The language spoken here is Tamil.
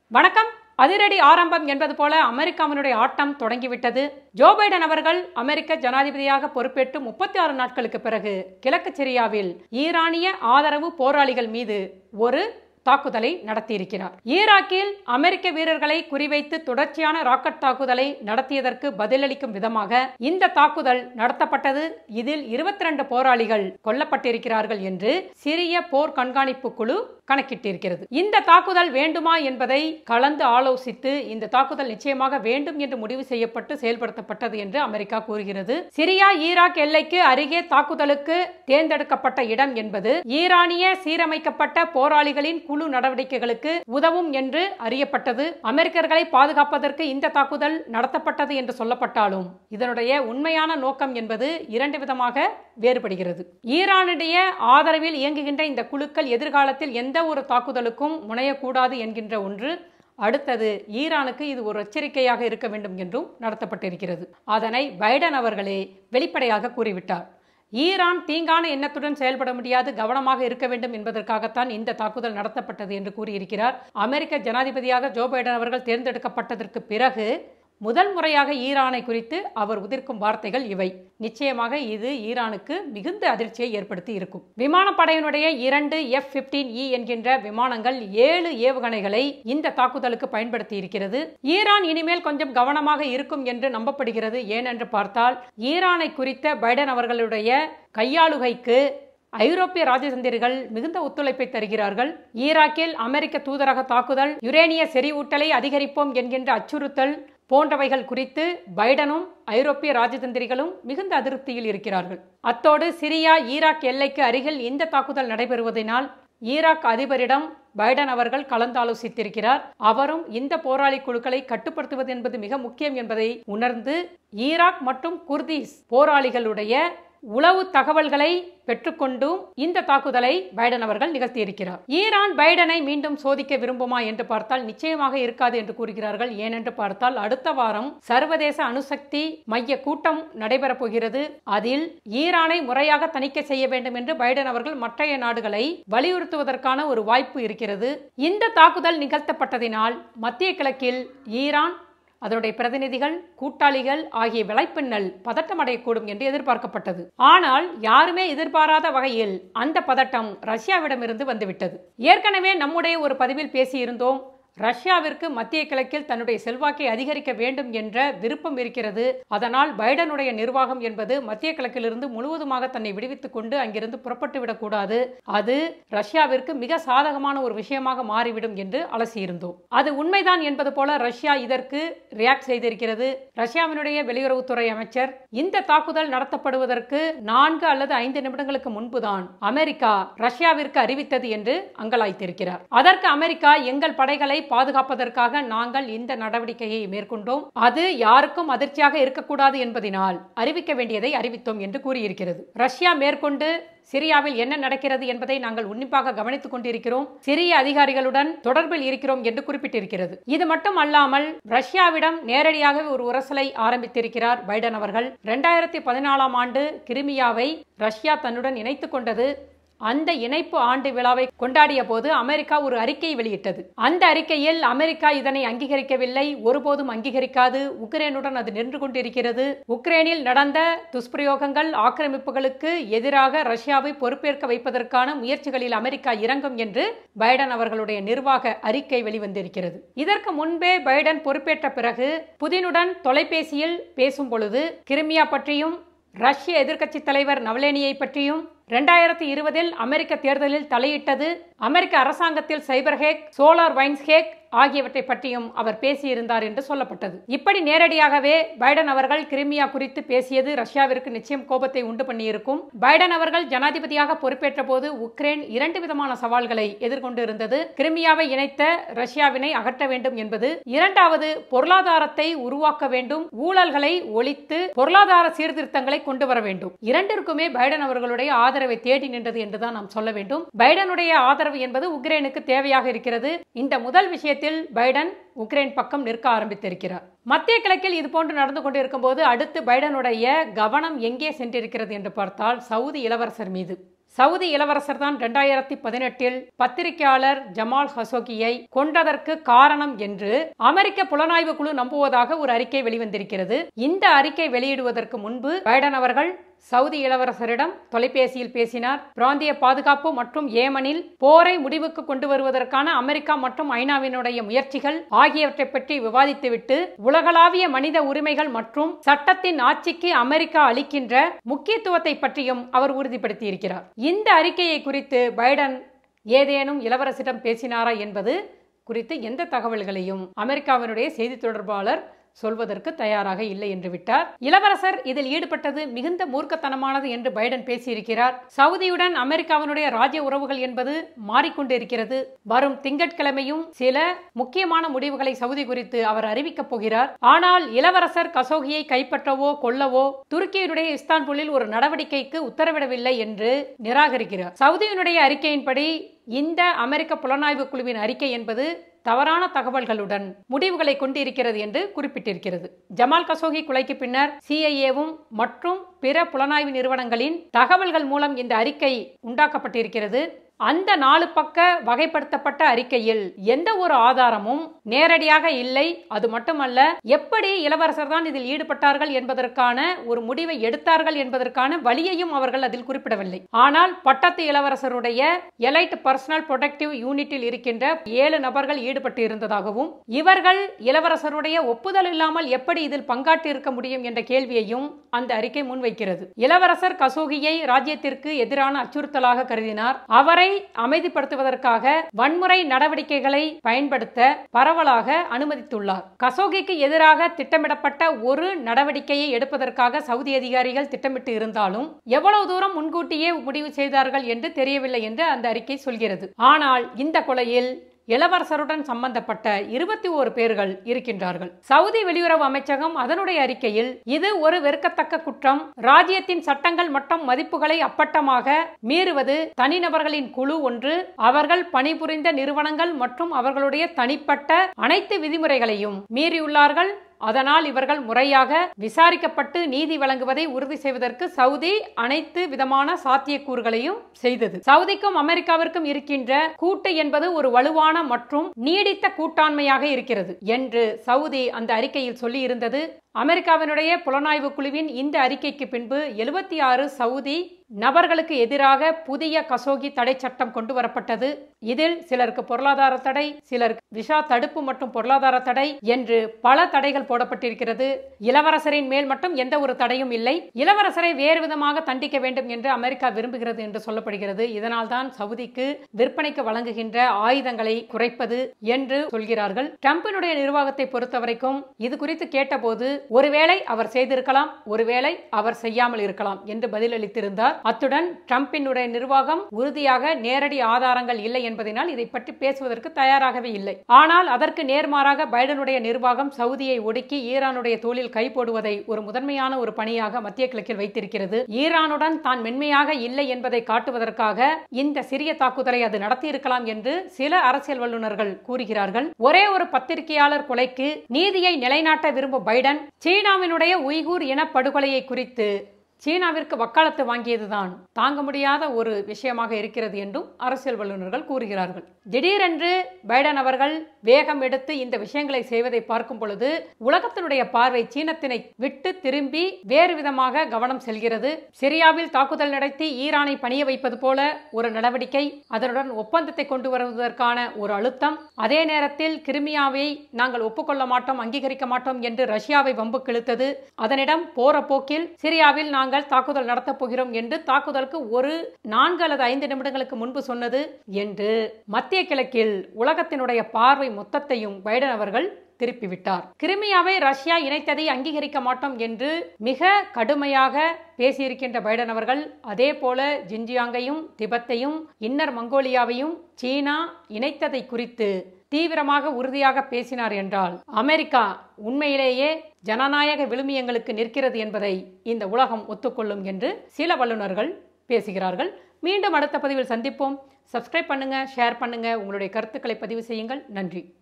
வணக்கம் அதிரடி ஆரம்பம் என்பது போல அமெரிக்காவினுடைய ஆட்டம் தொடங்கிவிட்டது ஜோ பைடன் அவர்கள் அமெரிக்க ஜனாதிபதியாக பொறுப்பேற்று முப்பத்தி ஆறு நாட்களுக்கு பிறகு கிழக்கு சிரியாவில் ஈரானிய ஆதரவு போராளிகள் மீது ஒரு தாக்குதலை நடத்தியிருக்கிறார் ஈராக்கில் அமெரிக்க வீரர்களை குறிவைத்து தொடர்ச்சியான ராக்கெட் தாக்குதலை நடத்தியதற்கு பதிலளிக்கும் விதமாக இந்த தாக்குதல் நடத்தப்பட்டது இதில் இருபத்தி ரெண்டு போராளிகள் கொல்லப்பட்டிருக்கிறார்கள் என்று சிரிய போர் கண்காணிப்பு குழு கணக்கிட்டிருக்கிறது இந்த தாக்குதல் வேண்டுமா என்பதை கலந்து ஆலோசித்து இந்த தாக்குதல் நிச்சயமாக வேண்டும் என்று முடிவு செய்யப்பட்டு செயல்படுத்தப்பட்டது என்று அமெரிக்கா கூறுகிறது சிரியா ஈராக் எல்லைக்கு அருகே தாக்குதலுக்கு தேர்ந்தெடுக்கப்பட்ட இடம் என்பது ஈரானிய சீரமைக்கப்பட்ட போராளிகளின் குழு நடவடிக்கைகளுக்கு உதவும் என்று அறியப்பட்டது அமெரிக்கர்களை பாதுகாப்பதற்கு இந்த தாக்குதல் நடத்தப்பட்டது என்று சொல்லப்பட்டாலும் இதனுடைய உண்மையான நோக்கம் என்பது இரண்டு விதமாக வேறுபடுகிறது ஈரானுடைய ஆதரவில் இயங்குகின்ற இந்த குழுக்கள் எதிர்காலத்தில் எந்த ஒரு தாக்குதலுக்கும் முனையக்கூடாது என்கின்ற ஒன்று அடுத்தது ஈரானுக்கு இது ஒரு எச்சரிக்கையாக இருக்க வேண்டும் என்றும் நடத்தப்பட்டிருக்கிறது அதனை பைடன் அவர்களே வெளிப்படையாக கூறிவிட்டார் ஈரான் தீங்கான எண்ணத்துடன் செயல்பட முடியாது கவனமாக இருக்க வேண்டும் என்பதற்காகத்தான் இந்த தாக்குதல் நடத்தப்பட்டது என்று கூறியிருக்கிறார் அமெரிக்க ஜனாதிபதியாக ஜோ பைடன் அவர்கள் தேர்ந்தெடுக்கப்பட்டதற்கு பிறகு முதல் முறையாக ஈரானை குறித்து அவர் உதிர்க்கும் வார்த்தைகள் இவை நிச்சயமாக இது ஈரானுக்கு மிகுந்த அதிர்ச்சியை ஏற்படுத்தி இருக்கும் விமானப்படையினுடைய இரண்டு எஃப் பிப்டீன் இ என்கின்ற விமானங்கள் ஏழு ஏவுகணைகளை இந்த தாக்குதலுக்கு பயன்படுத்தி இருக்கிறது ஈரான் இனிமேல் கொஞ்சம் கவனமாக இருக்கும் என்று நம்பப்படுகிறது ஏனென்று பார்த்தால் ஈரானை குறித்த பைடன் அவர்களுடைய கையாளுகைக்கு ஐரோப்பிய ராஜதந்திரிகள் மிகுந்த ஒத்துழைப்பை தருகிறார்கள் ஈராக்கில் அமெரிக்க தூதரக தாக்குதல் யுரேனிய செறிவூட்டலை அதிகரிப்போம் என்கின்ற அச்சுறுத்தல் போன்றவைகள் குறித்து பைடனும் ஐரோப்பிய ராஜதந்திரிகளும் மிகுந்த அதிருப்தியில் இருக்கிறார்கள் அத்தோடு சிரியா ஈராக் எல்லைக்கு அருகில் இந்த தாக்குதல் நடைபெறுவதனால் ஈராக் அதிபரிடம் பைடன் அவர்கள் கலந்தாலோசித்திருக்கிறார் அவரும் இந்த போராளி குழுக்களை கட்டுப்படுத்துவது என்பது மிக முக்கியம் என்பதை உணர்ந்து ஈராக் மற்றும் குர்திஸ் போராளிகளுடைய உளவு தகவல்களை பெற்றுக்கொண்டும் இந்த தாக்குதலை பைடன் அவர்கள் நிகழ்த்தியிருக்கிறார் ஈரான் பைடனை மீண்டும் சோதிக்க விரும்புமா என்று பார்த்தால் நிச்சயமாக இருக்காது என்று கூறுகிறார்கள் ஏனென்று பார்த்தால் அடுத்த வாரம் சர்வதேச அணுசக்தி மைய கூட்டம் நடைபெறப் போகிறது அதில் ஈரானை முறையாக தணிக்கை செய்ய வேண்டும் என்று பைடன் அவர்கள் மற்றைய நாடுகளை வலியுறுத்துவதற்கான ஒரு வாய்ப்பு இருக்கிறது இந்த தாக்குதல் நிகழ்த்தப்பட்டதினால் மத்திய கிழக்கில் ஈரான் அதனுடைய பிரதிநிதிகள் கூட்டாளிகள் ஆகிய விளைப்பின்னல் பதட்டமடையக்கூடும் என்று எதிர்பார்க்கப்பட்டது ஆனால் யாருமே எதிர்பாராத வகையில் அந்த பதட்டம் ரஷ்யாவிடமிருந்து வந்துவிட்டது ஏற்கனவே நம்முடைய ஒரு பதிவில் பேசியிருந்தோம் ரஷ்யாவிற்கு மத்திய கிழக்கில் தன்னுடைய செல்வாக்கை அதிகரிக்க வேண்டும் என்ற விருப்பம் இருக்கிறது அதனால் பைடனுடைய நிர்வாகம் என்பது மத்திய கிழக்கிலிருந்து முழுவதுமாக தன்னை விடுவித்துக் கொண்டு அங்கிருந்து புறப்பட்டு விடக்கூடாது அது ரஷ்யாவிற்கு மிக சாதகமான ஒரு விஷயமாக மாறிவிடும் என்று அலசியிருந்தோம் அது உண்மைதான் என்பது போல ரஷ்யா இதற்கு ரியாக்ட் செய்திருக்கிறது ரஷ்யாவினுடைய வெளியுறவுத்துறை அமைச்சர் இந்த தாக்குதல் நடத்தப்படுவதற்கு நான்கு அல்லது ஐந்து நிமிடங்களுக்கு முன்புதான் அமெரிக்கா ரஷ்யாவிற்கு அறிவித்தது என்று அங்கலாய்த்திருக்கிறார் அதற்கு அமெரிக்கா எங்கள் படைகளை பாதுகாப்பதற்காக நாங்கள் இந்த நடவடிக்கையை மேற்கொண்டோம் அது யாருக்கும் அதிர்ச்சியாக இருக்கக்கூடாது என்பதனால் அறிவிக்க வேண்டியதை அறிவித்தோம் என்று கூறியிருக்கிறது ரஷ்யா மேற்கொண்டு சிரியாவில் என்ன நடக்கிறது என்பதை நாங்கள் உன்னிப்பாக கவனித்துக் கொண்டிருக்கிறோம் சிரிய அதிகாரிகளுடன் தொடர்பில் இருக்கிறோம் என்று குறிப்பிட்டிருக்கிறது இது மட்டும் அல்லாமல் ரஷ்யாவிடம் நேரடியாக ஒரு உரசலை ஆரம்பித்திருக்கிறார் பைடன் அவர்கள் இரண்டாயிரத்தி பதினாலாம் ஆண்டு கிரிமியாவை ரஷ்யா தன்னுடன் இணைத்துக் கொண்டது அந்த இணைப்பு ஆண்டு விழாவை கொண்டாடிய போது அமெரிக்கா ஒரு அறிக்கை வெளியிட்டது அந்த அறிக்கையில் அமெரிக்கா இதனை அங்கீகரிக்கவில்லை ஒருபோதும் அங்கீகரிக்காது உக்ரைனுடன் அது நின்று கொண்டிருக்கிறது உக்ரைனில் நடந்த துஷ்பிரயோகங்கள் ஆக்கிரமிப்புகளுக்கு எதிராக ரஷ்யாவை பொறுப்பேற்க வைப்பதற்கான முயற்சிகளில் அமெரிக்கா இறங்கும் என்று பைடன் அவர்களுடைய நிர்வாக அறிக்கை வெளிவந்திருக்கிறது இதற்கு முன்பே பைடன் பொறுப்பேற்ற பிறகு புதினுடன் தொலைபேசியில் பேசும் பொழுது கிரிமியா பற்றியும் ரஷ்ய எதிர்க்கட்சி தலைவர் நவலேனியை பற்றியும் ரெண்டாயிரத்தி இருபதில் அமெரிக்க தேர்தலில் தலையிட்டது அமெரிக்க அரசாங்கத்தில் சைபர்ஹேக் சோலார் வைன்ஸ்ஹேக் ஆகியவற்றை பற்றியும் அவர் பேசியிருந்தார் என்று சொல்லப்பட்டது இப்படி நேரடியாகவே பைடன் அவர்கள் கிரிமியா குறித்து பேசியது ரஷ்யாவிற்கு நிச்சயம் கோபத்தை உண்டு பண்ணியிருக்கும் பைடன் அவர்கள் ஜனாதிபதியாக பொறுப்பேற்ற போது உக்ரைன் இரண்டு விதமான சவால்களை எதிர்கொண்டு இருந்தது கிரிமியாவை இணைத்த ரஷ்யாவினை அகற்ற வேண்டும் என்பது இரண்டாவது பொருளாதாரத்தை உருவாக்க வேண்டும் ஊழல்களை ஒழித்து பொருளாதார சீர்திருத்தங்களை கொண்டு வர வேண்டும் இரண்டிற்குமே பைடன் அவர்களுடைய ஆதரவை தேடி நின்றது என்றுதான் நாம் சொல்ல வேண்டும் பைடனுடைய ஆதரவு என்பது உக்ரைனுக்கு தேவையாக இருக்கிறது இந்த முதல் விஷயத்தில் பைடன் உக்ரைன் பக்கம் நிற்க ஆரம்பித்திருக்கிறார் மத்திய கிழக்கில் இது போன்று நடந்து கொண்டிருக்கும் போது அடுத்து பைடனுடைய கவனம் எங்கே சென்றிருக்கிறது என்று பார்த்தால் சவுதி இளவரசர் மீது சவுதி இளவரசர் தான் இரண்டாயிரத்தி பதினெட்டில் பத்திரிகையாளர் ஜமால் ஹசோகியை கொன்றதற்கு காரணம் என்று அமெரிக்க புலனாய்வு குழு நம்புவதாக ஒரு அறிக்கை வெளிவந்திருக்கிறது இந்த அறிக்கை வெளியிடுவதற்கு முன்பு பைடன் அவர்கள் சவுதி இளவரசரிடம் தொலைபேசியில் பேசினார் பிராந்திய பாதுகாப்பு மற்றும் ஏமனில் போரை முடிவுக்கு கொண்டு வருவதற்கான அமெரிக்கா மற்றும் ஐநாவினுடைய முயற்சிகள் ஆகியவற்றை பற்றி விவாதித்துவிட்டு உலகளாவிய மனித உரிமைகள் மற்றும் சட்டத்தின் ஆட்சிக்கு அமெரிக்கா அளிக்கின்ற முக்கியத்துவத்தை பற்றியும் அவர் உறுதிப்படுத்தியிருக்கிறார் இந்த அறிக்கையை குறித்து பைடன் ஏதேனும் இளவரசிடம் பேசினாரா என்பது குறித்து எந்த தகவல்களையும் அமெரிக்காவினுடைய செய்தி தொடர்பாளர் சொல்வதற்கு தயாராக இல்லை என்று விட்டார் இளவரசர் இதில் ஈடுபட்டது மிகுந்த மூர்க்கத்தனமானது என்று பைடன் பேசியிருக்கிறார் சவுதியுடன் அமெரிக்காவினுடைய ராஜ்ய உறவுகள் என்பது மாறிக்கொண்டிருக்கிறது வரும் திங்கட்கிழமையும் சில முக்கியமான முடிவுகளை சவுதி குறித்து அவர் அறிவிக்கப் போகிறார் ஆனால் இளவரசர் கசோகியை கைப்பற்றவோ கொல்லவோ துருக்கியினுடைய இஸ்தான்புல்லில் ஒரு நடவடிக்கைக்கு உத்தரவிடவில்லை என்று நிராகரிக்கிறார் சவுதியினுடைய அறிக்கையின்படி இந்த அமெரிக்க புலனாய்வு குழுவின் அறிக்கை என்பது தவறான தகவல்களுடன் முடிவுகளை கொண்டிருக்கிறது என்று குறிப்பிட்டிருக்கிறது ஜமால் கசோகி கொலைக்கு பின்னர் சிஐஏவும் மற்றும் பிற புலனாய்வு நிறுவனங்களின் தகவல்கள் மூலம் இந்த அறிக்கை உண்டாக்கப்பட்டிருக்கிறது அந்த நாலு பக்க வகைப்படுத்தப்பட்ட அறிக்கையில் எந்த ஒரு ஆதாரமும் நேரடியாக இல்லை அது மட்டுமல்ல எப்படி இளவரசர் தான் இதில் ஈடுபட்டார்கள் என்பதற்கான ஒரு முடிவை எடுத்தார்கள் என்பதற்கான வழியையும் அவர்கள் அதில் குறிப்பிடவில்லை ஆனால் பட்டத்து இளவரசருடைய எலைட் பர்சனல் ப்ரொடக்டிவ் யூனிட்டில் இருக்கின்ற ஏழு நபர்கள் ஈடுபட்டு இருந்ததாகவும் இவர்கள் இளவரசருடைய ஒப்புதல் இல்லாமல் எப்படி இதில் பங்காற்றி இருக்க முடியும் என்ற கேள்வியையும் அந்த அறிக்கை முன்வைக்கிறது இளவரசர் கசோகியை ராஜ்யத்திற்கு எதிரான அச்சுறுத்தலாக கருதினார் அவரை அமைதிப்படுத்துவதற்காக வன்முறை நடவடிக்கைகளை பயன்படுத்த பரவலாக அனுமதித்துள்ளார் கசோகிக்கு எதிராக திட்டமிடப்பட்ட ஒரு நடவடிக்கையை எடுப்பதற்காக சவுதி அதிகாரிகள் திட்டமிட்டு இருந்தாலும் எவ்வளவு தூரம் முன்கூட்டியே முடிவு செய்தார்கள் என்று தெரியவில்லை என்று அந்த அறிக்கை சொல்கிறது ஆனால் இந்த கொலையில் இளவரசருடன் சம்பந்தப்பட்ட இருபத்தி ஓரு பேர்கள் இருக்கின்றார்கள் சவுதி வெளியுறவு அமைச்சகம் அதனுடைய அறிக்கையில் இது ஒரு வெறுக்கத்தக்க குற்றம் ராஜ்யத்தின் சட்டங்கள் மற்றும் மதிப்புகளை அப்பட்டமாக மீறுவது தனிநபர்களின் குழு ஒன்று அவர்கள் பணிபுரிந்த நிறுவனங்கள் மற்றும் அவர்களுடைய தனிப்பட்ட அனைத்து விதிமுறைகளையும் மீறியுள்ளார்கள் அதனால் இவர்கள் முறையாக விசாரிக்கப்பட்டு நீதி வழங்குவதை உறுதி செய்வதற்கு சவுதி அனைத்து விதமான சாத்தியக்கூறுகளையும் செய்தது சவுதிக்கும் அமெரிக்காவிற்கும் இருக்கின்ற கூட்டு என்பது ஒரு வலுவான மற்றும் நீடித்த கூட்டாண்மையாக இருக்கிறது என்று சவுதி அந்த அறிக்கையில் சொல்லி இருந்தது அமெரிக்காவினுடைய புலனாய்வு குழுவின் இந்த அறிக்கைக்கு பின்பு எழுபத்தி ஆறு சவுதி நபர்களுக்கு எதிராக புதிய கசோகி தடை சட்டம் கொண்டு வரப்பட்டது இதில் சிலருக்கு பொருளாதார தடை சிலருக்கு விஷா தடுப்பு மற்றும் பொருளாதார தடை என்று பல தடைகள் போடப்பட்டிருக்கிறது இளவரசரின் மேல் மட்டும் எந்த ஒரு தடையும் இல்லை இளவரசரை வேறு விதமாக தண்டிக்க வேண்டும் என்று அமெரிக்கா விரும்புகிறது என்று சொல்லப்படுகிறது இதனால் தான் சவுதிக்கு விற்பனைக்கு வழங்குகின்ற ஆயுதங்களை குறைப்பது என்று சொல்கிறார்கள் டிரம்பினுடைய நிர்வாகத்தை பொறுத்தவரைக்கும் இது குறித்து கேட்டபோது ஒருவேளை அவர் செய்திருக்கலாம் ஒருவேளை அவர் செய்யாமல் இருக்கலாம் என்று பதிலளித்திருந்தார் அத்துடன் டிரம்பினுடைய நிர்வாகம் உறுதியாக நேரடி ஆதாரங்கள் இல்லை என்பதனால் இதை பற்றி பேசுவதற்கு தயாராகவே இல்லை ஆனால் அதற்கு நேர்மாறாக பைடனுடைய நிர்வாகம் சவுதியை ஒடுக்கி ஈரானுடைய தோளில் கை போடுவதை ஒரு முதன்மையான ஒரு பணியாக மத்திய கிழக்கில் வைத்திருக்கிறது ஈரானுடன் தான் மென்மையாக இல்லை என்பதை காட்டுவதற்காக இந்த சிறிய தாக்குதலை அது நடத்தியிருக்கலாம் என்று சில அரசியல் வல்லுநர்கள் கூறுகிறார்கள் ஒரே ஒரு பத்திரிகையாளர் கொலைக்கு நீதியை நிலைநாட்ட விரும்பும் பைடன் சீனாவினுடைய உய்கூர் இனப்படுகொலையை குறித்து சீனாவிற்கு வக்காலத்து வாங்கியதுதான் தாங்க முடியாத ஒரு விஷயமாக இருக்கிறது என்றும் அரசியல் வல்லுநர்கள் கூறுகிறார்கள் திடீரென்று பைடன் அவர்கள் வேகம் எடுத்து இந்த விஷயங்களை செய்வதை பார்க்கும் பொழுது உலகத்தினுடைய பார்வை சீனத்தினை விட்டு திரும்பி வேறு விதமாக கவனம் செல்கிறது சிரியாவில் தாக்குதல் நடத்தி ஈரானை பணிய வைப்பது போல ஒரு நடவடிக்கை அதனுடன் ஒப்பந்தத்தை கொண்டு வருவதற்கான ஒரு அழுத்தம் அதே நேரத்தில் கிரிமியாவை நாங்கள் ஒப்புக்கொள்ள மாட்டோம் அங்கீகரிக்க மாட்டோம் என்று ரஷ்யாவை வம்புக்கு இழுத்தது அதனிடம் போற போக்கில் சிரியாவில் நாங்கள் தாக்குதல் நடத்தப் போகிறோம் என்று தாக்குதலுக்கு ஒரு நான்கு அல்லது ஐந்து நிமிடங்களுக்கு முன்பு சொன்னது என்று மத்திய கிழக்கில் உலகத்தினுடைய பார்வை மொத்தத்தையும் பைடன் அவர்கள் திருப்பிவிட்டார் கிரிமியாவை ரஷ்யா இணைத்ததை அங்கீகரிக்க மாட்டோம் என்று மிக கடுமையாக பேசியிருக்கின்ற பைடன் அவர்கள் அதே போல ஜின்ஜியாங்கையும் திபெத்தையும் இன்னர் மங்கோலியாவையும் சீனா இணைத்ததை குறித்து தீவிரமாக உறுதியாக பேசினார் என்றால் அமெரிக்கா உண்மையிலேயே ஜனநாயக விழுமியங்களுக்கு நிற்கிறது என்பதை இந்த உலகம் ஒத்துக்கொள்ளும் என்று சில வல்லுநர்கள் பேசுகிறார்கள் மீண்டும் அடுத்த பதிவில் சந்திப்போம் சப்ஸ்கிரைப் பண்ணுங்க ஷேர் பண்ணுங்க உங்களுடைய கருத்துக்களை பதிவு செய்யுங்கள் நன்றி